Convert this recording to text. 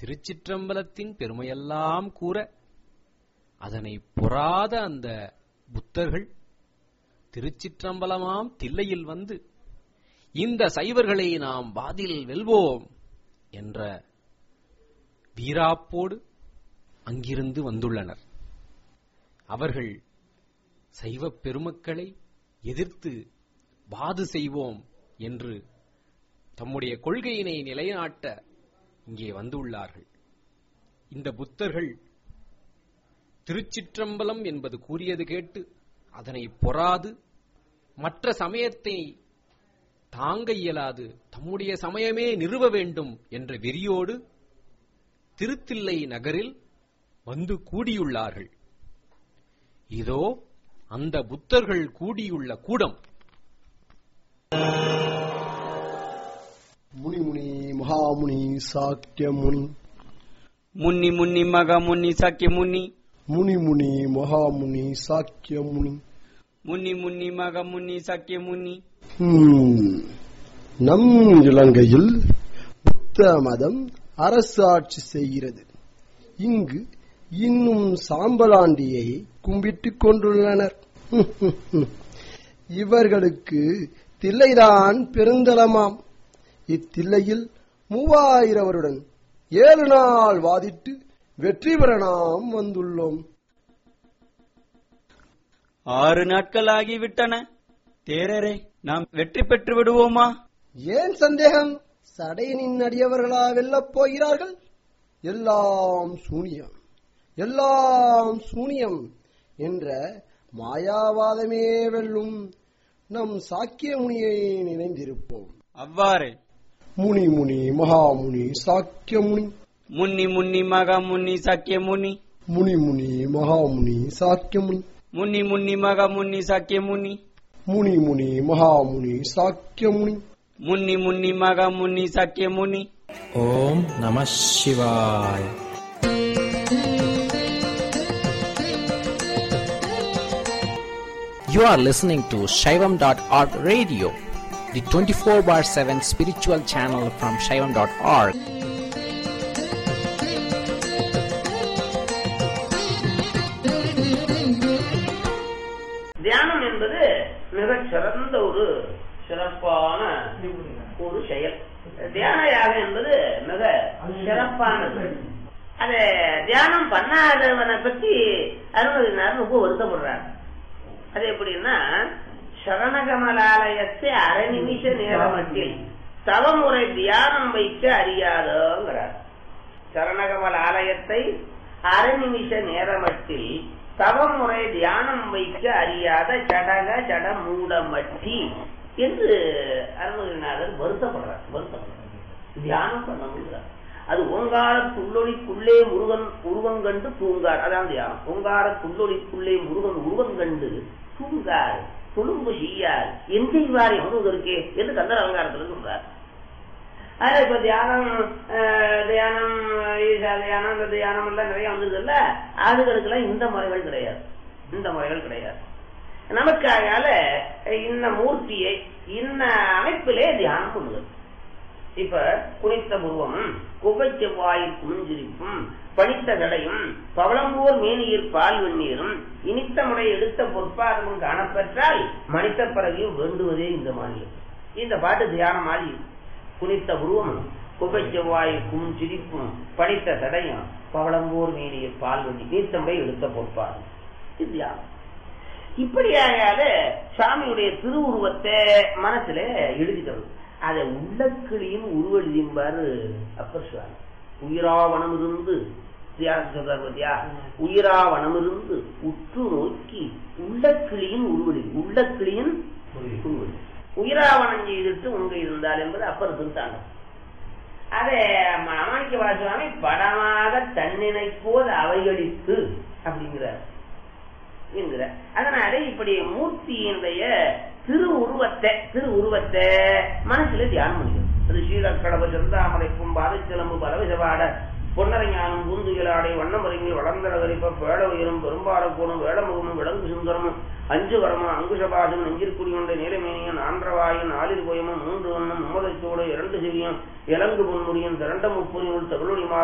திருச்சிற்றம்பலத்தின் பெருமையெல்லாம் கூற அதனை பொறாத அந்த புத்தர்கள் திருச்சிற்றம்பலமாம் தில்லையில் வந்து இந்த சைவர்களை நாம் வாதில் வெல்வோம் என்ற வீராப்போடு அங்கிருந்து வந்துள்ளனர் அவர்கள் சைவப் பெருமக்களை எதிர்த்து வாது செய்வோம் என்று தம்முடைய கொள்கையினை நிலைநாட்ட இங்கே வந்துள்ளார்கள் இந்த புத்தர்கள் திருச்சிற்றம்பலம் என்பது கூறியது கேட்டு அதனை பொறாது மற்ற சமயத்தை தாங்க இயலாது தம்முடைய சமயமே நிறுவ வேண்டும் என்ற வெறியோடு திருத்தில்லை நகரில் வந்து கூடியுள்ளார்கள் இதோ அந்த புத்தர்கள் கூடியுள்ள கூடம் முனி முனி மகாமுனி சாக்கிய முனி முன்னி முன்னி மக முன்னி சக்கிய முன்னி முனி முனி மகாமுனி சாக்கிய முனி முன்னி முன்னி மக முன்னி சக்கிய முன்னி ஹம், நம் இலங்கையில் புத்த மதம் அரசாட்சி செய்கிறது இங்கு இன்னும் சாம்பலாண்டியை கும்பிட்டுக் கொண்டுள்ளனர் இவர்களுக்கு தில்லைதான் பெருந்தலமாம் இத்தில்லையில் மூவாயிரவருடன் ஏழு நாள் வாதிட்டு வெற்றி பெற நாம் வந்துள்ளோம் ஆறு நாட்கள் ஆகிவிட்டன தேரரே நாம் வெற்றி பெற்று விடுவோமா ஏன் சந்தேகம் சடையனின் அடியவர்களா வெல்லப் போகிறார்கள் எல்லாம் சூனியம் எல்லாம் சூனியம் என்ற மாயாவாதமே வெல்லும் நம் சாக்கிய முனியை நினைந்திருப்போம் அவ்வாறே முனி முனி மகாமுனி சாக்கிய முனி முன்னி முன்னி மக முன்னி சக்கிய முனி முனி முனி மகாமுனி சாக்கிய முனி முன்னி முன்னி மக முன்னி சக்கிய முனி முனி முனி மகாமுனி சாக்கிய முனி முன்னி முன்னி மக முன்னி சக்கிய முனி ஓம் நம சிவாய் You are listening to Shaivam.org radio, the 24 bar 7 spiritual channel from Shaivam.org. தியானம் என்பது மிகச் சிறந்த ஒரு சிறப்பான ஒரு செயல் தியான யாகம் என்பது மிக சிறப்பானது அத தியானம் பண்ணாதவனை பத்தி அருணகிரிநாதன் ரொம்ப வருத்தப்படுறார் அது எப்படின்னா சரணகமலாலயத்தை அரை நிமிஷ நேரமட்டில் தவமுறை தியானம் வைக்க அறியாதோங்கிறார் சரணகமல் ஆலயத்தை அரை நிமிஷ நேரமட்டில் தவமுறை தியானம் வைக்க அறியாத சடக ஜட மூடமட்டி என்று அருணகிரிநாதர் வருத்தப்படுறார் வருத்தப்படுறார் தியானம் பண்ண முடியாது அது ஓங்கார துள்ளொலிக்குள்ளே முருகன் உருவம் கண்டு தூங்கார் அதான் தியானம் ஓங்கார துள்ளொலிக்குள்ளே முருகன் உருவம் கண்டு தூங்கார் துளும்பு செய்யார் என் செய்வார் எவ்வளவு இருக்கே என்று கந்தர் அலங்காரத்தில் சொல்றார் ஆனா இப்ப தியானம் அஹ், தியானம் ஈசா தியானம் இந்த தியானம் எல்லாம் நிறைய வந்ததுல்ல அதுகளுக்கெல்லாம் இந்த முறைகள் கிடையாது இந்த முறைகள் கிடையாது நமக்காக இந்த மூர்த்தியை இந்த அமைப்பிலே தியானம் பண்ணுவது இப்ப குனித்த புருவமும் குகை செவ்வாயில் குமிஞ்சிரிப்பும் பனித்த கடையும் பவளம்போர் மேனியில் பால் வெந்நீரும் இனித்த முறை எடுத்த பொற்பாதமும் காணப்பெற்றால் மனித பிறவியும் வேண்டுவதே இந்த மாநிலம் இந்த பாட்டு தியானம் மாதிரி குனித்த புருவமும் குகை செவ்வாயில் குமிஞ்சிரிப்பும் பனித்த தடையும் பவளம்போர் மேனியில் பால் வெண்ணி நீத்த முறை எடுத்த பொற்பாதம் இது தியானம் இப்படியாக சாமியுடைய திருவுருவத்தை மனசுல எழுதிக்கிறது அதை உள்ளக்கிளியும் உருவெழுதிம்பாரு அப்பர் சுவாமி உயிராவனம் இருந்து தியானம் சொல்றார் பாத்தியா உயிராவனம் இருந்து உற்று நோக்கி உள்ளக்கிளியின் உருவெளி உள்ளக்கிளியின் உருவெளி உயிராவனம் செய்துட்டு உங்க இருந்தால் என்பது அப்பர் திருத்தாங்க அதை மாணிக்க வாசுவாமி படமாக தன்னினைப்போது அவைகளித்து அப்படிங்கிறார் என்கிற அதனால இப்படி மூர்த்தியினுடைய திரு உருவத்தை திரு உருவத்தை மனசுல தியானம் பண்ணிக்கணும் அது ஸ்ரீலக்கடவு செந்தாமரைப்பும் பாதச்சிலம்பு பலவிசவாட பொன்னரைஞானம் பூந்துகிலாடை வண்ணமருங்கி வளர்ந்தரகரிப்ப பேட உயரும் பெரும்பாலக்கூடும் வேடமுகமும் விலங்கு சுந்தரமும் அஞ்சு வரமும் அங்குசபாசும் நெஞ்சிற்குடியுண்ட நீலமேனியன் ஆந்திரவாயன் ஆளிர் கோயமும் மூன்று வண்ணம் மும்மதச்சோடு இரண்டு சிவியும் இலங்கு பொன்முடியும் திரண்ட முப்புரியுள் தருளுடி